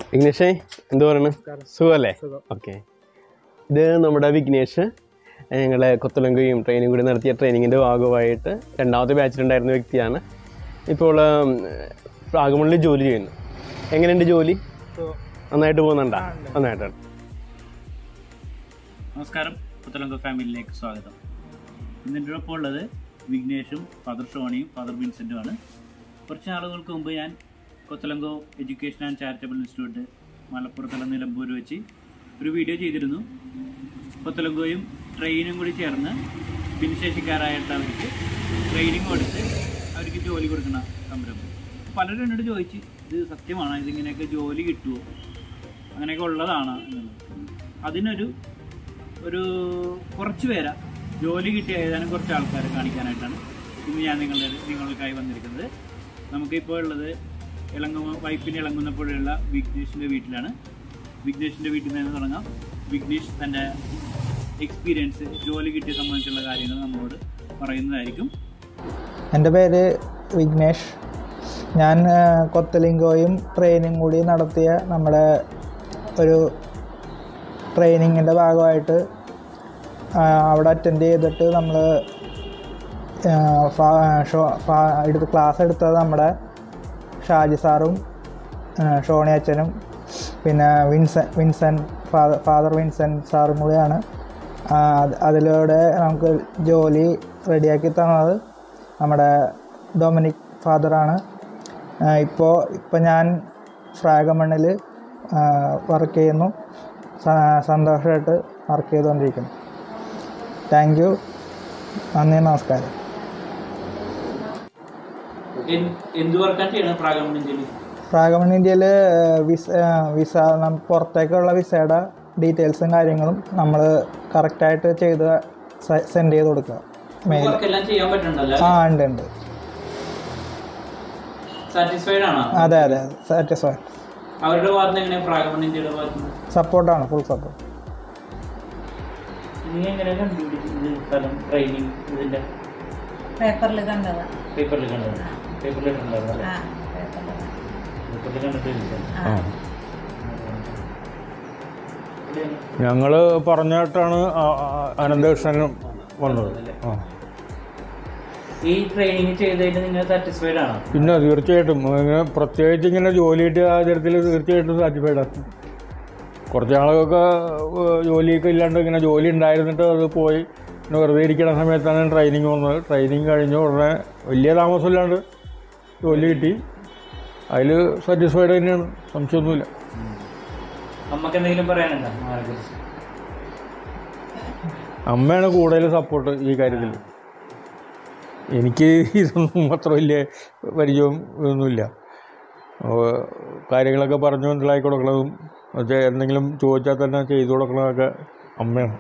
വിഘ്നേഷേ എന്ത് പറയണ് സുഖമല്ലേ ഓക്കെ ഇത് നമ്മുടെ വിഘ്നേഷ് ഞങ്ങളെ കൊത്തലങ്കയും ട്രെയിനിങ് കൂടി നടത്തിയ ട്രെയിനിങ്ങിൻ്റെ ഭാഗമായിട്ട് രണ്ടാമത്തെ ബാച്ചിലുണ്ടായിരുന്ന വ്യക്തിയാണ് ഇപ്പോൾ ഉം, വാഗമണിൽ ജോലി ചെയ്യുന്നു എങ്ങനെയുണ്ട് ജോലി നന്നായിട്ട് പോകുന്നുണ്ടോ നന്നായിട്ടാണ് നമസ്കാരം പുത്തലങ്ക ഫാമിലിയിലേക്ക് സ്വാഗതം ഇന്നിൻ്റെ ഒപ്പം ഉള്ളത് വിഘ്നേഷും ഫാദർ ഷോണിയും ഫാദർ വിൻസെൻറ്റുമാണ് കുറച്ച് നാളുകൾക്ക് മുമ്പ് ഞാൻ Cottolengo education and charitable institute മലപ്പുറത്തുള്ള നിലമ്പൂർ വെച്ച് ഒരു വീഡിയോ ചെയ്തിരുന്നു കൊത്തലങ്കോയും ട്രെയിനും കൂടി ചേർന്ന് ഭിന്നശേഷിക്കാരായിട്ടുള്ളവർക്ക് ട്രെയിനിങ് കൊടുത്ത് അവർക്ക് ജോലി കൊടുക്കുന്ന സംരംഭം പലരും എന്നോട് ചോദിച്ച് ഇത് സത്യമാണോ ഇതിങ്ങനെയൊക്കെ ജോലി കിട്ടുമോ അങ്ങനെയൊക്കെ ഉള്ളതാണ് എന്നുള്ളത് അതിനൊരു ഒരു കുറച്ച് പേരെ ജോലി കിട്ടിയ ഏതാനും കുറച്ച് ആൾക്കാരെ കാണിക്കാനായിട്ടാണ് ഇന്ന് ഞാൻ നിങ്ങളുടെ നിങ്ങൾക്കായി വന്നിരിക്കുന്നത് നമുക്കിപ്പോൾ ഉള്ളത് ഇളങ്ങുന്ന വൈപ്പിന് ഇളങ്ങുന്നപ്പോഴുള്ള വിഘ്നേഷിൻ്റെ വീട്ടിലാണ് വിഘ്നേഷിൻ്റെ വീട്ടിൽ നിന്ന് തുടങ്ങാം വിഘ്നേഷ് തൻ്റെ എക്സ്പീരിയൻസ് ജോലി കിട്ടിയ സംബന്ധിച്ചുള്ള കാര്യങ്ങൾ നമ്മളോട് പറയുന്നതായിരിക്കും എൻ്റെ പേര് വിഘ്നേഷ് ഞാൻ ആ, കൊത്തലിങ്കോയും ട്രെയിനിങ് കൂടി നടത്തിയ നമ്മുടെ ഒരു ട്രെയിനിങ്ങിൻ്റെ ഭാഗമായിട്ട് ആ, അവിടെ അറ്റൻഡ് ചെയ്തിട്ട് നമ്മൾ എടുത്ത് ക്ലാസ് എടുത്തത് നമ്മുടെ ഷാജി സാറും ആ, ഷോണി അച്ഛനും പിന്നെ വിൻസൻ വിൻസൻ ഫാദർ ഫാദർ വിൻസൻ സാറും കൂടിയാണ് ആ, അത് അതിലൂടെ നമുക്ക് ജോലി റെഡിയാക്കി തന്നത് നമ്മുടെ ഡൊമിനിക് ഫാദറാണ് ഇപ്പോൾ ഇപ്പോൾ ഞാൻ ഫ്രാഗമണ്ണിൽ വർക്ക് ചെയ്യുന്നു സ- സന്തോഷമായിട്ട് വർക്ക് ചെയ്തുകൊണ്ടിരിക്കുന്നു താങ്ക് യു നന്ദി നമസ്കാരം എന്ത് വർക്കാണ് ചെയ്യണം പ്രാഗമൺ ഇന്ത്യയിൽ ഫ്രാഗമൺ ഇന്ത്യയിൽ വിസ വിസ നം- പുറത്തേക്കുള്ള വിസയുടെ ഡീറ്റെയിൽസും കാര്യങ്ങളും നമ്മൾ കറക്റ്റായിട്ട് ചെയ്ത് സെൻഡ് ചെയ്ത് കൊടുക്കുക മെയിൽ വർക്കെല്ലാം ചെയ്യാൻ പറ്റുന്നുണ്ടല്ലോ ആ ഉണ്ട് ഉണ്ട് സാറ്റിസ്ഫൈഡ് ആണോ അതെ അതെ സാറ്റിസ്ഫൈ അവരുടെ ഭാഗത്ത് എങ്ങനെയാണ് പ്രാഗമൺ ഇന്ത്യയുടെ ഭാഗത്ത് നിന്ന് സപ്പോർട്ടാണ് ഫുൾ സപ്പോർട്ട് നീ എങ്ങനെ കണ്ടുപിടിച്ചത് സ്ഥലം ട്രെയിനിങ് ഇതിന്റെ പേപ്പറിൽ കണ്ടതാ പേപ്പറിൽ കണ്ടത് പേപ്പറിൽ കണ്ടായിരുന്നു ആ പേപ്പറിൽ പേപ്പറിൽ കണ്ടിട്ട് വിളിച്ചത്. ആ എവിടെയാണ്? ഞങ്ങൾ പറഞ്ഞിട്ടാണ് അനന്തകൃഷ്ണനും വന്നത് ആ ഈ ട്രെയിനിങ് ചെയ്തതിൽ നിങ്ങൾ സാറ്റിസ്ഫൈഡ് ആണോ പിന്നെ തീർച്ചയായിട്ടും ഇങ്ങനെ പ്രത്യേകിച്ച് ഇങ്ങനെ ജോലി കിട്ടിയ സാഹചര്യത്തിൽ തീർച്ചയായിട്ടും സാറ്റിസ്ഫൈഡാണ് കുറച്ച് നാളൊക്കെ ഏഹ്, ജോലിയൊക്കെ ഇല്ലാണ്ട് ഇങ്ങനെ ജോലി ഉണ്ടായിരുന്നിട്ട് അത് പോയി പിന്നെ വെറുതെ ഇരിക്കുന്ന സമയത്താണ് ട്രെയിനിങ് വന്നത് ട്രെയിനിങ് കഴിഞ്ഞ ഉടനെ വലിയ താമസമില്ലാണ്ട് ജോലി കിട്ടി അതിൽ സാറ്റിസ്ഫൈഡ് തന്നെയാണ് സംശയമൊന്നുമില്ല അമ്മക്ക് എന്തെങ്കിലും പറയാനുണ്ടോ അതിനെക്കുറിച്ച്? അമ്മയാണ് കൂടുതൽ സപ്പോർട്ട് ഈ കാര്യത്തിൽ എനിക്ക് ഇതൊന്നും അത്ര വലിയ പരിചയവും ഇതൊന്നുമില്ല അപ്പോൾ കാര്യങ്ങളൊക്കെ പറഞ്ഞു മനസ്സിലാക്കി കൊടുക്കണതും മറ്റേ എന്തെങ്കിലും ചോദിച്ചാൽ തന്നെ ചെയ്തു കൊടുക്കണതൊക്കെ അമ്മയാണ്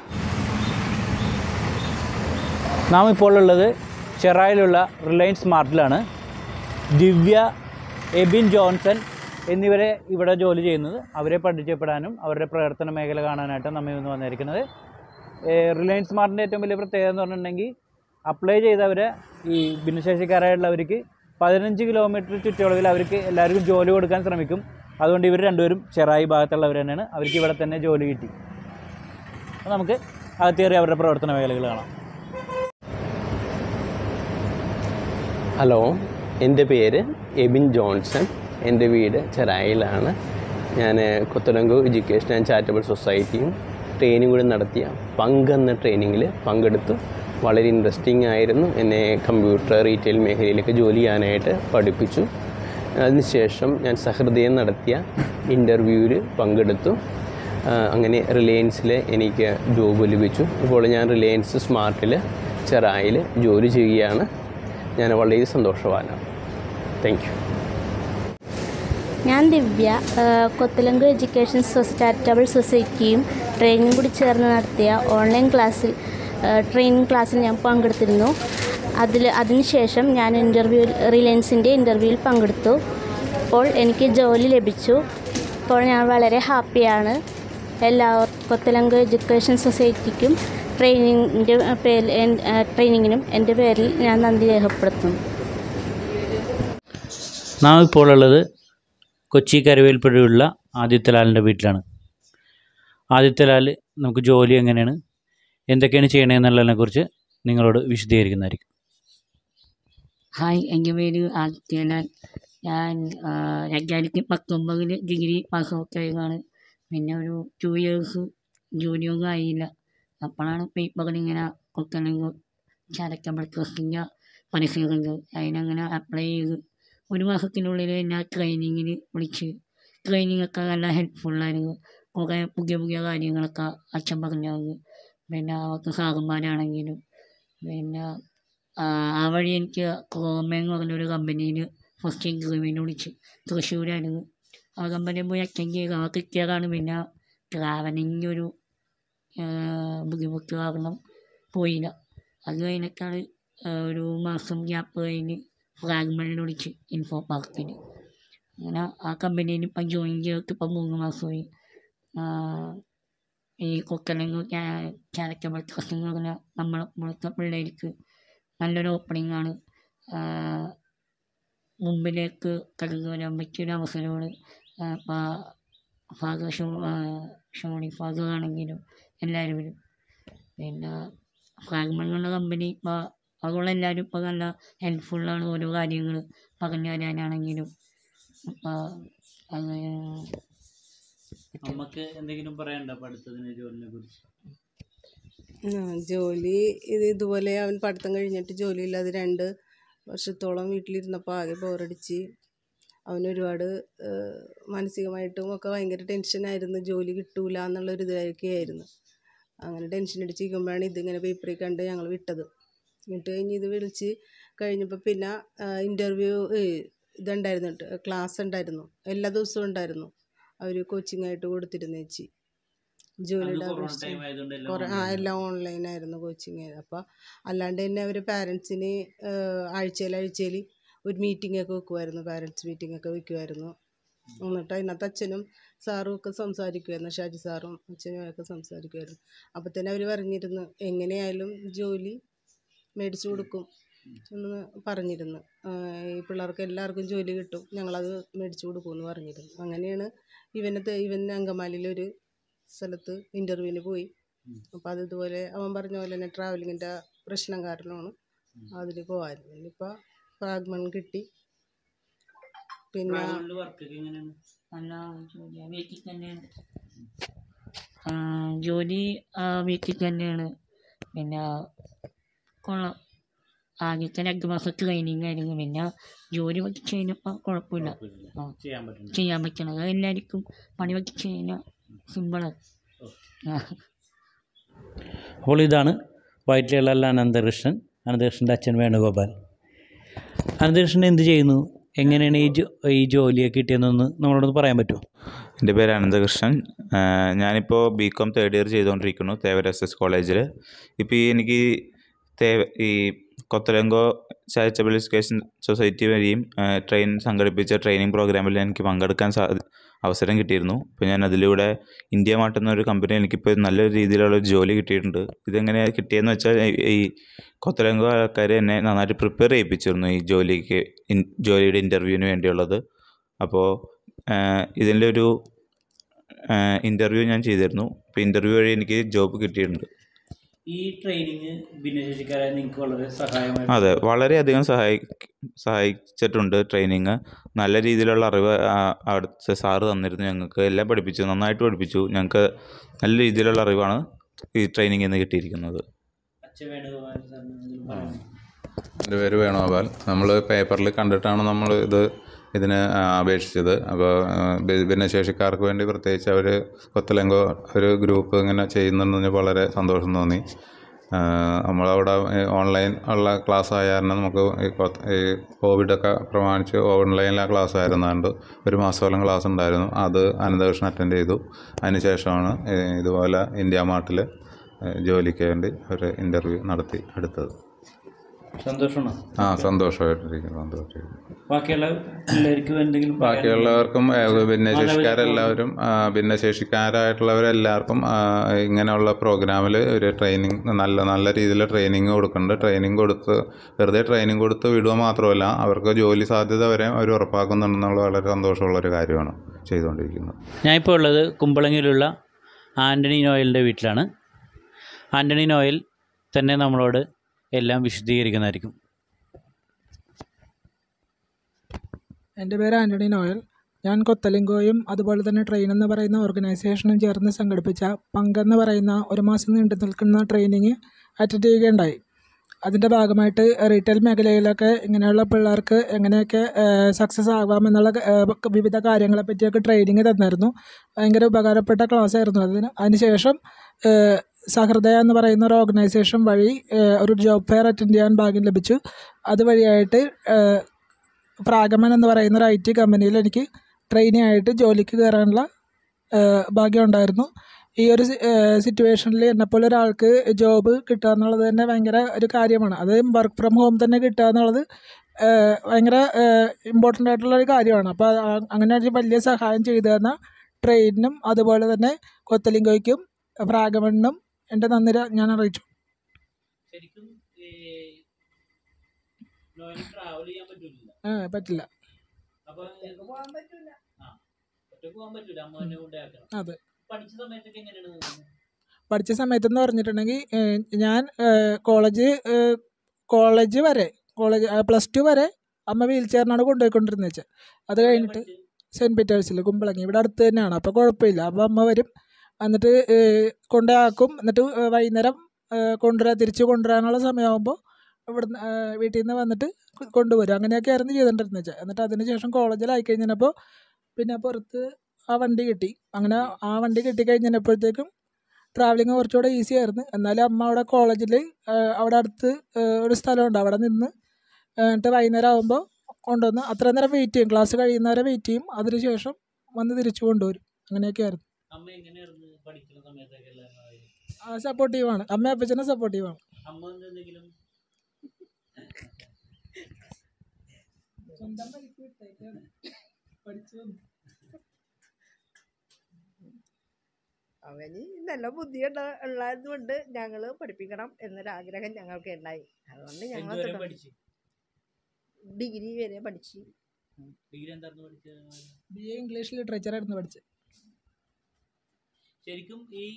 നാം ഇപ്പോൾ ഉള്ളത് ചെറായിലുള്ള റിലയൻസ് സ്മാർട്ടിലാണ് ദിവ്യ എബിൻ ജോൺസൺ എന്നിവരെ ഇവിടെ ജോലി ചെയ്യുന്നത് അവരെ പരിചയപ്പെടാനും അവരുടെ പ്രവർത്തന മേഖല കാണാനായിട്ട് നമ്മെ ഇന്ന് വന്നിരിക്കുന്നത് ഏഹ് റിലയൻസ് സ്മാർട്ടിൻ്റെ ഏറ്റവും വലിയ പ്രത്യേകത എന്ന് പറഞ്ഞിട്ടുണ്ടെങ്കിൽ അപ്ലൈ ചെയ്തവരെ ഈ ഭിന്നശേഷിക്കാരായിട്ടുള്ളവർക്ക് പതിനഞ്ച് കിലോമീറ്റർ ചുറ്റളവിൽ അവർക്ക് എല്ലാവർക്കും ജോലി കൊടുക്കാൻ ശ്രമിക്കും അതുകൊണ്ട് ഇവർ രണ്ടുപേരും ചെറായി ഭാഗത്തുള്ളവർ തന്നെയാണ് അവർക്ക് ഇവിടെ തന്നെ ജോലി കിട്ടി അപ്പോൾ നമുക്ക് അകത്തേറി അവരുടെ പ്രവർത്തന മേഖലകൾ കാണാം ഹലോ എൻ്റെ പേര് എബിൻ ജോൺസൺ എൻ്റെ വീട് ചെറായിലാണ് ഞാൻ കൊത്തലങ്കോ എഡ്യൂക്കേഷൻ ആൻഡ് ചാരിറ്റബിൾ സൊസൈറ്റിയും ട്രെയിനിങ് കൂടി നടത്തിയ പങ്ക് എന്ന ട്രെയിനിങ്ങിൽ പങ്കെടുത്തു വളരെ ഇൻട്രസ്റ്റിംഗ് ആയിരുന്നു എന്നെ കമ്പ്യൂട്ടർ റീറ്റെയിൽ മേഖലയിലേക്ക് ജോലി ചെയ്യാനായിട്ട് പഠിപ്പിച്ചു അതിനുശേഷം ഞാൻ സഹൃദയം നടത്തിയ ഇൻ്റർവ്യൂവിൽ പങ്കെടുത്തു ആ, അങ്ങനെ റിലയൻസിൽ എനിക്ക് ജോബ് ലഭിച്ചു ഇപ്പോൾ ഞാൻ റിലയൻസ് സ്മാർട്ടിൽ ചെറായിൽ ജോലി ചെയ്യുകയാണ് ഞാൻ വളരെ സന്തോഷവാനാണ് താങ്ക് യു ഞാൻ ദിവ്യ ഏഹ് കൊത്തലങ്ക് എഡ്യൂക്കേഷൻ സൊസ ചാരിറ്റബിൾ സൊസൈറ്റിയും ട്രെയിനിങ് കൂടി ചേർന്ന് നടത്തിയ ഓൺലൈൻ ക്ലാസ്സിൽ ഏഹ് ട്രെയിനിങ് ക്ലാസ്സിൽ ഞാൻ പങ്കെടുത്തിരുന്നു അതിൽ അതിനുശേഷം ഞാൻ ഇൻ്റർവ്യൂ റിലയൻസിൻ്റെ ഇൻ്റർവ്യൂവിൽ പങ്കെടുത്തു അപ്പോൾ എനിക്ക് ജോലി ലഭിച്ചു ഇപ്പോൾ ഞാൻ വളരെ ഹാപ്പിയാണ് എല്ലാവർ കൊത്തലങ്ക് എഡ്യൂക്കേഷൻ സൊസൈറ്റിക്കും ട്രെയിനിങ്ങിൻ്റെ പേരിൽ എൻ- ഏഹ് ട്രെയിനിങ്ങിനും എൻ്റെ പേരിൽ ഞാൻ നന്ദി രേഖപ്പെടുത്തുന്നു നാം ഇപ്പോൾ ഉള്ളത് കൊച്ചി കരുവേൽപ്പുഴയുള്ള ആദിത്യലാലിൻ്റെ വീട്ടിലാണ് ആദിത്യലാൽ നമുക്ക് ജോലി എങ്ങനെയാണ് എന്തൊക്കെയാണ് ചെയ്യണമെന്നുള്ളതിനെക്കുറിച്ച് നിങ്ങളോട് വിശദീകരിക്കുന്നതായിരിക്കും ഹായ് എൻ്റെ പേര് ആദിത്യലാൽ ഞാൻ ആ, രണ്ടായിരത്തി പത്തൊമ്പതിൽ ഡിഗ്രി പാസ് ഔട്ട് ആയതാണ് പിന്നെ ഒരു ടു ഇയേഴ്സ് ജോലിയൊന്നും ആയില്ല അപ്പോഴാണ് പേപ്പറിൽ ഇങ്ങനെ കുട്ടനെങ്കിൽ ചാരിറ്റബിൾ ട്രസ്റ്റിൻ്റെ പരസ്യമുണ്ട് അതിനങ്ങനെ അപ്ലൈ ചെയ്ത് ഒരു മാസത്തിനുള്ളിൽ എന്നെ ട്രെയിനിങ്ങിന് വിളിച്ച് ട്രെയിനിങ് ഒക്കെ നല്ല ഹെൽപ്ഫുള്ളായിരുന്നു കുറേ പുതിയ പുതിയ കാര്യങ്ങളൊക്കെ അച്ഛൻ പറഞ്ഞു തന്നു പിന്നെ അവർക്ക് സാറന്മാരാണെങ്കിലും പിന്നെ ആ ആ വഴി എനിക്ക് ക്രോമ എന്ന് പറഞ്ഞൊരു കമ്പനിയിൽ ഫസ്റ്റ് ഇൻ്റർവ്യൂവിന് വിളിച്ച് തൃശ്ശൂരായിരുന്നു ആ കമ്പനിയിൽ പോയി അറ്റൻഡ് ചെയ്ത് ആ കിട്ടിയതാണ് പിന്നെ ട്രാവലിങ്ങിൻ്റെ ഒരു ബുദ്ധിമുട്ട് കാരണം പോയില്ല അത് കഴിഞ്ഞിട്ടാണ് ആ, ഒരു മാസം ഗ്യാപ്പ് കഴിഞ്ഞ് ഫ്രാഗ്മെൻറ്റിൽ വിളിച്ച് ഇൻഫോ പാർക്കിൽ അങ്ങനെ ആ കമ്പനിയിൽ ഇപ്പം ജോയിൻ ചെയ്തിട്ട് ഇപ്പം മൂന്ന് മാസമായി ആ, ഈ കുക്കലങ്ങ് ക്യാരക്ടർ ട്രസ്റ്റ് എന്ന് പറഞ്ഞാൽ നമ്മളെ പോലത്തെ പിള്ളേർക്ക് നല്ലൊരു ഓപ്പണിംഗ് ആണ് ആ, മുമ്പിലേക്ക് കടന്നു വരാൻ പറ്റിയൊരു അവസരമാണ് അപ്പോൾ ഫാദർ ഷോ ഷോണി ഫാദർ ആണെങ്കിലും എല്ലാവരും വരും പിന്നെ ഫ്രാഗ്മെൻ്റ് എന്നുള്ള കമ്പനി ഇപ്പോൾ അതുള്ള എല്ലാവരും ഇപ്പോൾ നല്ല ഹെൽപ്ഫുള്ളാണ് ഓരോ കാര്യങ്ങൾ പറഞ്ഞു തരാനാണെങ്കിലും അപ്പോൾ അത് നമുക്ക് എന്തെങ്കിലും പറയാനുണ്ടോ പഠിത്തത്തിൻ്റെ ജോലിനെ കുറിച്ച് ആ, ജോലി ഇത് ഇതുപോലെ അവൻ പഠിത്തം കഴിഞ്ഞിട്ട് ജോലിയില്ലാതെ രണ്ട് വർഷത്തോളം വീട്ടിലിരുന്നപ്പോൾ ആകെ ബോറടിച്ച് അവനൊരുപാട് ഏഹ്, മാനസികമായിട്ടും ഒക്കെ ഭയങ്കര ടെൻഷനായിരുന്നു ജോലി കിട്ടൂല എന്നുള്ളൊരു ഇതൊക്കെയായിരുന്നു അങ്ങനെ ടെൻഷൻ അടിച്ചിരിക്കുമ്പോഴാണ് ഇതിങ്ങനെ പേപ്പറിൽ കണ്ട് ഞങ്ങൾ വിട്ടത് വിട്ട് കഴിഞ്ഞ് ഇത് വിളിച്ച് കഴിഞ്ഞപ്പോൾ പിന്നെ ഇൻ്റർവ്യൂ ഇതുണ്ടായിരുന്നു ക്ലാസ് ഉണ്ടായിരുന്നു എല്ലാ ദിവസവും ഉണ്ടായിരുന്നു അവർ കോച്ചിങ് ആയിട്ട് കൊടുത്തിരുന്നു ചേച്ചി ജോലിയുടെ കൊറോണ അപേക്ഷിച്ച് ടൈം ആയതുകൊണ്ട് എല്ലാം കുറേ ആ എല്ലാം ഓൺലൈനായിരുന്നു കോച്ചിങ് അപ്പോൾ അല്ലാണ്ട് തന്നെ അവർ പാരൻസിന് ആഴ്ചയിൽ ആഴ്ചയിൽ ഒരു മീറ്റിംഗ് ഒക്കെ വെക്കുമായിരുന്നു പാരൻസ് മീറ്റിംഗ് ഒക്കെ വെക്കുമായിരുന്നു എന്നിട്ട് അതിനകത്ത് അച്ഛനും സാറും ഒക്കെ സംസാരിക്കുമായിരുന്നു ഷാജി സാറും അച്ഛനും ഒക്കെ സംസാരിക്കുമായിരുന്നു അപ്പോൾ തന്നെ അവർ പറഞ്ഞിരുന്നു എങ്ങനെയായാലും ജോലി മേടിച്ചു കൊടുക്കും എന്ന് പറഞ്ഞിരുന്നു ആ, ഈ പിള്ളേർക്ക് എല്ലാവർക്കും ജോലി കിട്ടും ഞങ്ങളത് മേടിച്ചു കൊടുക്കുമെന്ന് പറഞ്ഞിരുന്നു അങ്ങനെയാണ് ഇവനെ തെ- ഇവൻ അങ്കമാലിയിലൊരു സ്ഥലത്ത് ഇൻ്റർവ്യൂവിന് പോയി അപ്പോൾ അത് ഇതുപോലെ അവൻ പറഞ്ഞ പോലെ തന്നെ ട്രാവലിങ്ങിൻ്റെ പ്രശ്നം കാരണമാണ് അതിൽ പോകാമായിരുന്നു ഇനിയിപ്പോൾ ഫ്രാഗ്മൺ കിട്ടി പിന്നെ വർക്കൊക്കെ എങ്ങനെയാണ് നല്ല ജോലിയാണ് വീട്ടിൽ തന്നെയാണ് ആ, ജോലി ആ, വീട്ടിൽ തന്നെയാണ് പിന്നെ കൊള്ളാം ആദ്യത്തെ രണ്ട് മാസം ട്രെയിനിങ് ആയിരുന്നു പിന്നെ ജോലി പഠിച്ച് കഴിഞ്ഞപ്പോൾ കുഴപ്പമില്ല ആ. ചെയ്യാൻ പറ്റുന്നു ചെയ്യാൻ പറ്റണത് അത് എല്ലാവർക്കും പണി പഠിച്ച് കഴിഞ്ഞാൽ സിമ്പിളാണ് ആ അപ്പോൾ ഇതാണ് വയറ്റിലുള്ള അനന്തകൃഷ്ണൻ അനന്തകൃഷ്ണൻ്റെ അച്ഛൻ വേണുഗോപാൽ അനന്തകൃഷ്ണൻ എന്ത് ചെയ്യുന്നു എങ്ങനെയാണ് ഈ ജോ ഈ ജോലിയൊക്കെ കിട്ടിയതെന്നൊന്ന് നമ്മളോടൊന്ന് പറയാൻ പറ്റുമോ എൻ്റെ പേര് അനന്തകൃഷ്ണൻ ആ, ഞാനിപ്പോൾ ബി കോം തേർഡ് ഇയർ ചെയ്തുകൊണ്ടിരിക്കുന്നു തേവര എസ് എസ് കോളേജിൽ ഇപ്പോൾ ഈ എനിക്ക് തേവ ഈ കൊത്തലങ്കോ ചാരിറ്റബിൾ എഡ്യൂക്കേഷൻ സൊസൈറ്റി വഴിയും ആ, ട്രെയിൻ സംഘടിപ്പിച്ച ട്രെയിനിങ് പ്രോഗ്രാമിൽ എനിക്ക് പങ്കെടുക്കാൻ സാ അവസരം കിട്ടിയിരുന്നു അപ്പോൾ ഞാൻ അതിലൂടെ ഇന്ത്യ മാർട്ട് എന്നൊരു കമ്പനി എനിക്കിപ്പോൾ നല്ല രീതിയിലുള്ള ഒരു ജോലി കിട്ടിയിട്ടുണ്ട് ഇതെങ്ങനെ കിട്ടിയെന്ന് വെച്ചാൽ ഈ- ഈ കൊത്തലങ്കോ ആൾക്കാർ എന്നെ നന്നായിട്ട് പ്രിപ്പയർ ചെയ്യിപ്പിച്ചിരുന്നു ഈ ജോലിക്ക് ഇൻ- ജോലിയുടെ ഇൻ്റർവ്യൂവിന് വേണ്ടിയുള്ളത് അപ്പോൾ ഇതിൻ്റെ ഒരു ഇൻ്റർവ്യൂ ഞാൻ ചെയ്തിരുന്നു അപ്പോൾ ഇൻ്റർവ്യൂ വഴി എനിക്ക് ജോബ് കിട്ടിയിട്ടുണ്ട് ഈ ട്രെയിനിങ് ഭിന്നശേഷിക്കാരായ നിങ്ങൾക്ക് വളരെ സഹായമായി അതെ വളരെയധികം സഹായി സഹായിച്ചിട്ടുണ്ട് ട്രെയിനിങ് നല്ല രീതിയിലുള്ള അറിവ് ആ, അവിടുത്തെ സാറ് തന്നിരുന്നു ഞങ്ങൾക്ക് എല്ലാം പഠിപ്പിച്ചു നന്നായിട്ട് പഠിപ്പിച്ചു ഞങ്ങൾക്ക് നല്ല രീതിയിലുള്ള അറിവാണ് ഈ ട്രെയിനിങ്ങിൽ നിന്ന് കിട്ടിയിരിക്കുന്നത് അച്ഛൻ വേണുഗോപാൽ സാറിന് എന്തെങ്കിലും പറയാമോ? എൻ്റെ പേര് വേണുഗോപാൽ നമ്മൾ പേപ്പറിൽ കണ്ടിട്ടാണ് നമ്മൾ ഇത് ഇതിന് ആ, അപേക്ഷിച്ചത് അപ്പോൾ ആ, ഭി- ഭിന്നശേഷിക്കാർക്ക് വേണ്ടി പ്രത്യേകിച്ച് അവർ കൊത്തലങ്കോ ഒരു ഗ്രൂപ്പ് ഇങ്ങനെ ചെയ്യുന്നുണ്ടെന്ന് വളരെ സന്തോഷം തോന്നി ആ, നമ്മളവിടെ ഈ ഓൺലൈൻ ഉള്ള ക്ലാസ് ആയ കാരണം നമുക്ക് ഈ കൊ- ഈ കോവിഡൊക്കെ പ്രമാണിച്ച് ഓൺലൈനിലെ ക്ലാസ് ആയിരുന്നുകൊണ്ട് ഒരു മാസത്തോളം ക്ലാസ് ഉണ്ടായിരുന്നു അത് അനന്തകൃഷ്ണൻ അറ്റൻഡ് ചെയ്തു അതിനുശേഷമാണ് ഈ ഇതുപോലെ ഇന്ത്യ മാർട്ടിൽ ജോലിക്ക് വേണ്ടി ഒരു ഇൻ്റർവ്യൂ നടത്തി എടുത്തത് സന്തോഷമാണോ ആ സന്തോഷമായിട്ടിരിക്കുന്നു സന്തോഷമായിട്ടിരിക്കുന്നു ബാക്കിയുള്ള പിള്ളേർക്ക് എന്തെങ്കിലും ബാക്കിയുള്ളവർക്കും ഏഹ്, ഭിന്നശേഷിക്കാരെല്ലാവരും ആ, ഭിന്നശേഷിക്കാരായിട്ടുള്ളവരെല്ലാവർക്കും ആ, ഇങ്ങനെയുള്ള പ്രോഗ്രാമിൽ ഒരു ട്രെയിനിങ് നല്ല നല്ല രീതിയിൽ ട്രെയിനിങ് കൊടുക്കുന്നുണ്ട് ട്രെയിനിങ് കൊടുത്ത് വെറുതെ ട്രെയിനിങ് കൊടുത്ത് വിടുക മാത്രമല്ല അവർക്ക് ജോലി സാധ്യത വരെ അവർ ഉറപ്പാക്കുന്നുണ്ടെന്നുള്ള വളരെ സന്തോഷമുള്ള ഒരു കാര്യമാണ് ചെയ്തുകൊണ്ടിരിക്കുന്നത് ഞാനിപ്പോൾ ഉള്ളത് കുമ്പളങ്ങിയിലുള്ള ആൻ്റണി നോയലിൻ്റെ വീട്ടിലാണ് ആൻ്റണി നോയൽ തന്നെ നമ്മളോട് എല്ലാം വിശദീകരിക്കുന്നതായിരിക്കും എൻ്റെ പേര് ആൻ്റണി നോയൽ ഞാൻ കൊത്തലിങ്കോയും അതുപോലെ തന്നെ ട്രെയിൻ എന്ന് പറയുന്ന ഓർഗനൈസേഷനും ചേർന്ന് സംഘടിപ്പിച്ച പങ്കെന്ന് പറയുന്ന ഒരു മാസം നീണ്ടു നിൽക്കുന്ന ട്രെയിനിങ് അറ്റൻഡ് ചെയ്യുകയുണ്ടായി അതിൻ്റെ ഭാഗമായിട്ട് റീറ്റെയിൽ മേഖലയിലൊക്കെ ഇങ്ങനെയുള്ള പിള്ളേർക്ക് എങ്ങനെയൊക്കെ സക്സസ് ആകാമെന്നുള്ള ഏഹ്, വിവിധ കാര്യങ്ങളെ പറ്റിയൊക്കെ ട്രെയിനിങ് തന്നിരുന്നു ഭയങ്കര ഉപകാരപ്പെട്ട ക്ലാസ് ആയിരുന്നു അതിന് അതിനുശേഷം ഏഹ്, സഹൃദയ എന്ന് പറയുന്ന ഒരു ഓർഗനൈസേഷൻ വഴി ഏഹ്, ഒരു ജോബ് ഫെയർ അറ്റൻഡ് ചെയ്യാൻ ഭാഗ്യം ലഭിച്ചു അതുവഴിയായിട്ട് ഏഹ്, പ്രാഗമൻ എന്ന് പറയുന്ന ഒരു ഐ ടി കമ്പനിയിൽ എനിക്ക് ട്രെയിനി ആയിട്ട് ജോലിക്ക് കയറാനുള്ള ഏഹ്, ഭാഗ്യം ഉണ്ടായിരുന്നു ഈ ഒരു സിറ്റുവേഷനിൽ എന്നെപ്പോലെ ഒരാൾക്ക് ജോബ് കിട്ടുക എന്നുള്ളത് തന്നെ ഭയങ്കര ഒരു കാര്യമാണ് അത് വർക്ക് ഫ്രം ഹോം തന്നെ കിട്ടുക എന്നുള്ളത് ഏഹ്, ഭയങ്കര ഇമ്പോർട്ടൻ്റ് ആയിട്ടുള്ള ഒരു കാര്യമാണ് അപ്പോൾ ആ- അങ്ങനെ ഒരു വലിയ സഹായം ചെയ്തു തന്ന ട്രെയിനിനും അതുപോലെ തന്നെ കൊത്തലിങ്കോയ്ക്കും ഫ്രാഗമണിനും എൻ്റെ നന്ദി ര- ഞാൻ അറിയിച്ചു ശരിക്കും ട്രാവൽ ചെയ്യാൻ പറ്റില്ല ഏ, പറ്റില്ല അപ്പൊ പോകാൻ പറ്റില്ല ആ ഒറ്റക്ക് പോകാൻ പറ്റില്ല അമ്മ തന്നെ കൊണ്ടാക്കണം അതെ പഠിച്ച സമയത്തൊക്കെ എങ്ങനെയാണ് പോകുന്നത് പഠിച്ച സമയത്തെന്ന് പറഞ്ഞിട്ടുണ്ടെങ്കിൽ ഏഹ്, ഞാൻ ഏഹ്, കോളേജ് ഏഹ്, കോളേജ് വരെ കോളേജ് പ്ലസ് ടു വരെ അമ്മ വീൽ ചെയറിനാണ് കൊണ്ടുപോയിക്കൊണ്ടിരുന്നത് വെച്ചാൽ അത് കഴിഞ്ഞിട്ട് സെൻറ്റ് പീറ്റേഴ്സിൽ കുമ്പളങ്ങി ഇവിടെ അടുത്ത് തന്നെയാണ് അപ്പോൾ കുഴപ്പമില്ല അപ്പോൾ അമ്മ വരും എന്നിട്ട് ഏഹ്, കൊണ്ടുപോയാക്കും എന്നിട്ട് ഏഹ്, വൈകുന്നേരം ഏഹ്, കൊണ്ടുവരാൻ തിരിച്ച് കൊണ്ടുവരാനുള്ള സമയമാകുമ്പോൾ ഇവിടുന്ന് ഏഹ്, വീട്ടിൽ നിന്ന് വന്നിട്ട് കൊ- കൊണ്ടുവരും അങ്ങനെയൊക്കെ ആയിരുന്നു ചെയ്തുകൊണ്ടിരുന്നത് വെച്ചാൽ എന്നിട്ട് അതിന് ശേഷം കോളേജിലായി കഴിഞ്ഞപ്പോൾ പിന്നെ പുറത്ത് ആ വണ്ടി കിട്ടി അങ്ങനെ ആ വണ്ടി കിട്ടിക്കഴിഞ്ഞപ്പോഴത്തേക്കും ട്രാവലിങ് കുറച്ചുകൂടെ ഈസി ആയിരുന്നു എന്നാലും അമ്മ അവിടെ കോളേജിൽ അവിടെ അടുത്ത് ഏഹ്, ഒരു സ്ഥലമുണ്ട് അവിടെ നിന്ന് ഏഹ്, എന്നിട്ട് വൈകുന്നേരം ആകുമ്പോൾ കൊണ്ടുവന്ന് അത്ര നേരം വെയിറ്റ് ചെയ്യും ക്ലാസ് കഴിയുന്നവരെ വെയിറ്റ് ചെയ്യും അതിനുശേഷം വന്ന് തിരിച്ചു കൊണ്ടുവരും അങ്ങനെയൊക്കെ ആയിരുന്നു അമ്മ എങ്ങനെയായിരുന്നു പഠിക്കുന്ന സമയത്തൊക്കെ എല്ലാവരും സപ്പോർട്ടീവാണ് അമ്മ അപ്പച്ചനെ സപ്പോർട്ടീവാണ് അമ്മ എന്തെങ്കിലും സ്വന്തം വഴിക്ക് വിട്ടേക്കാണ് പഠിച്ചു അവന് നല്ല ബുദ്ധിയുണ്ട് ഉള്ളതുകൊണ്ട് ഞങ്ങൾ പഠിപ്പിക്കണം എന്നൊരാഗ്രഹം ഞങ്ങൾക്ക് ഉണ്ടായി അതുകൊണ്ട് ഞങ്ങൾ എന്തുവരെ തുടർന്ന് പഠിച്ചു ഡിഗ്രി വരെ പഠിച്ചു ഡിഗ്രി എന്തായിരുന്നു പഠിച്ചത് ബി എ ഇംഗ്ലീഷ് ലിറ്ററേച്ചറായിരുന്നു പഠിച്ചത് ശരിക്കും ഈ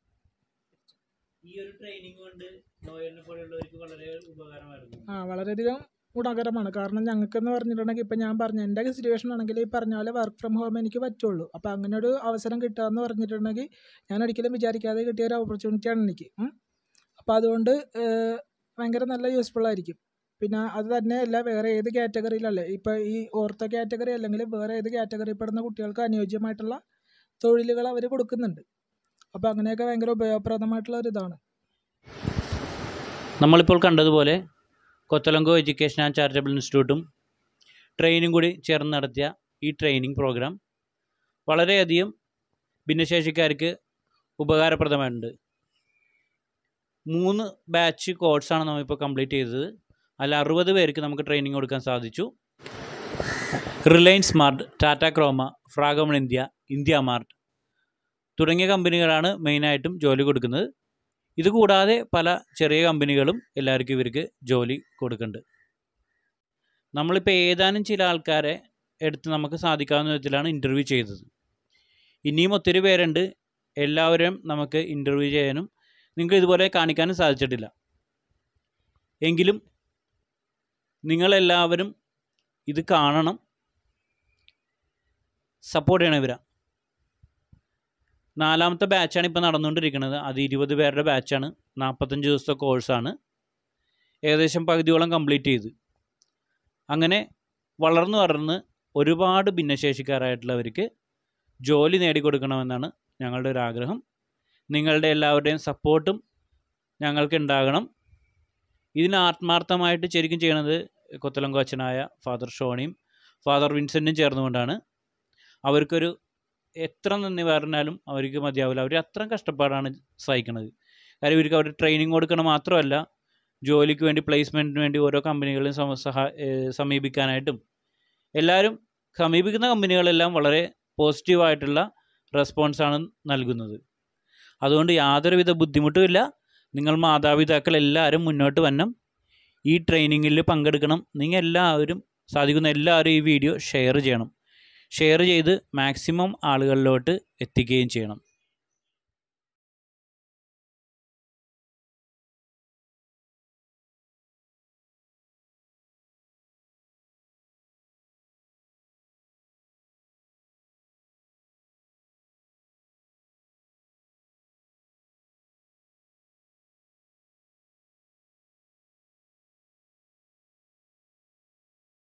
ഈ ഒരു ട്രെയിനിങ് കൊണ്ട് നോയലിനെ പോലെയുള്ളവർക്ക് വളരെ ഉപകാരമായിരുന്നു ആ വളരെയധികം ഗുണകരമാണ് കാരണം ഞങ്ങൾക്കെന്ന് പറഞ്ഞിട്ടുണ്ടെങ്കിൽ ഇപ്പം ഞാൻ പറഞ്ഞ എൻ്റെ സിറ്റുവേഷൻ ആണെങ്കിൽ ഈ പറഞ്ഞ പോലെ വർക്ക് ഫ്രം ഹോം എനിക്ക് പറ്റുള്ളൂ അപ്പോൾ അങ്ങനെ ഒരു അവസരം കിട്ടുക എന്ന് പറഞ്ഞിട്ടുണ്ടെങ്കിൽ ഞാൻ ഒരിക്കലും വിചാരിക്കാതെ കിട്ടിയ ഒരു ഓപ്പർച്യൂണിറ്റിയാണ് എനിക്ക് ഉം. അപ്പോൾ അതുകൊണ്ട് ഏഹ്, ഭയങ്കര നല്ല യൂസ്ഫുൾ ആയിരിക്കും പിന്നെ അത് തന്നെയല്ല വേറെ ഏത് കാറ്റഗറിയിലല്ലേ ഇപ്പോൾ ഈ ഓർത്തോ കാറ്റഗറി അല്ലെങ്കിൽ വേറെ ഏത് കാറ്റഗറിയിൽ പെടുന്ന കുട്ടികൾക്ക് അനുയോജ്യമായിട്ടുള്ള തൊഴിലുകൾ അവർ കൊടുക്കുന്നുണ്ട് അപ്പോൾ അങ്ങനെയൊക്കെ ഭയങ്കര ഉപയോഗപ്രദമായിട്ടുള്ള ഒരു ഇതാണ് നമ്മളിപ്പോൾ കണ്ടതുപോലെ കൊത്തലങ്കോ എഡ്യൂക്കേഷൻ ആൻഡ് ചാരിറ്റബിൾ ഇൻസ്റ്റിറ്റ്യൂട്ടും ട്രെയിനും കൂടി ചേർന്ന് നടത്തിയ ഈ ട്രെയിനിങ് പ്രോഗ്രാം വളരെയധികം ഭിന്നശേഷിക്കാർക്ക് ഉപകാരപ്രദമായിട്ടുണ്ട് മൂന്ന് ബാച്ച് കോഴ്സാണ് നമ്മളിപ്പോൾ കംപ്ലീറ്റ് ചെയ്തത് അതിൽ അറുപത് പേർക്ക് നമുക്ക് ട്രെയിനിങ് കൊടുക്കാൻ സാധിച്ചു Reliance smart Tata Croma Fragomen India India mart തുടങ്ങിയ കമ്പനികളാണ് മെയിനായിട്ടും ജോലി കൊടുക്കുന്നത് ഇത് കൂടാതെ പല ചെറിയ കമ്പനികളും എല്ലാവർക്കും ഇവർക്ക് ജോലി കൊടുക്കുന്നുണ്ട് നമ്മളിപ്പോൾ ഏതാനും ചില ആൾക്കാരെ എടുത്ത് നമുക്ക് സാധിക്കാവുന്ന വിധത്തിലാണ് ഇൻ്റർവ്യൂ ചെയ്തത് ഇനിയും ഒത്തിരി പേരുണ്ട് എല്ലാവരെയും നമുക്ക് ഇൻ്റർവ്യൂ ചെയ്യാനും നിങ്ങൾക്ക് ഇതുപോലെ കാണിക്കാനും സാധിച്ചിട്ടില്ല എങ്കിലും നിങ്ങളെല്ലാവരും ഇത് കാണണം സപ്പോർട്ട് ചെയ്യണം ഇവരെ നാലാമത്തെ ബാച്ചാണ് ഇപ്പോൾ നടന്നുകൊണ്ടിരിക്കുന്നത് അത് ഇരുപത് പേരുടെ ബാച്ചാണ് നാൽപ്പത്തഞ്ച് ദിവസത്തെ കോഴ്സാണ് ഏകദേശം പകുതിയോളം കംപ്ലീറ്റ് ചെയ്ത് അങ്ങനെ വളർന്നു വളർന്ന് ഒരുപാട് ഭിന്നശേഷിക്കാരായിട്ടുള്ളവർക്ക് ജോലി നേടിക്കൊടുക്കണമെന്നാണ് ഞങ്ങളുടെ ഒരു ആഗ്രഹം നിങ്ങളുടെ എല്ലാവരുടെയും സപ്പോർട്ടും ഞങ്ങൾക്ക് ഉണ്ടാകണം ഇതിന് ആത്മാർത്ഥമായിട്ട് ശരിക്കും ചെയ്യണത് കൊത്തലങ്കോ അച്ഛനായ ഫാദർ ഷോണിയും ഫാദർ വിൻസെൻറ്റും ചേർന്നുകൊണ്ടാണ് അവർക്കൊരു എത്ര നന്ദി പറഞ്ഞാലും അവർക്ക് മതിയാവില്ല അവർ അത്ര കഷ്ടപ്പാടാണ് സഹിക്കുന്നത് കാര്യം ഇവർക്ക് അവർ ട്രെയിനിങ് കൊടുക്കണം മാത്രമല്ല ജോലിക്ക് വേണ്ടി പ്ലേസ്മെൻറ്റിന് വേണ്ടി ഓരോ കമ്പനികളെയും സമ സഹാ ഏഹ് സമീപിക്കാനായിട്ടും എല്ലാവരും സമീപിക്കുന്ന കമ്പനികളെല്ലാം വളരെ പോസിറ്റീവായിട്ടുള്ള റെസ്പോൺസാണ് നൽകുന്നത് അതുകൊണ്ട് യാതൊരുവിധ ബുദ്ധിമുട്ടുമില്ല നിങ്ങൾ മാതാപിതാക്കൾ എല്ലാവരും മുന്നോട്ട് വരണം ഈ ട്രെയിനിങ്ങിൽ പങ്കെടുക്കണം നിങ്ങൾ എല്ലാവരും സാധിക്കുന്ന എല്ലാവരും ഈ വീഡിയോ ഷെയർ ചെയ്യണം ഷെയർ ചെയ്ത് മാക്സിമം ആളുകളിലോട്ട് എത്തിക്കുകയും ചെയ്യണം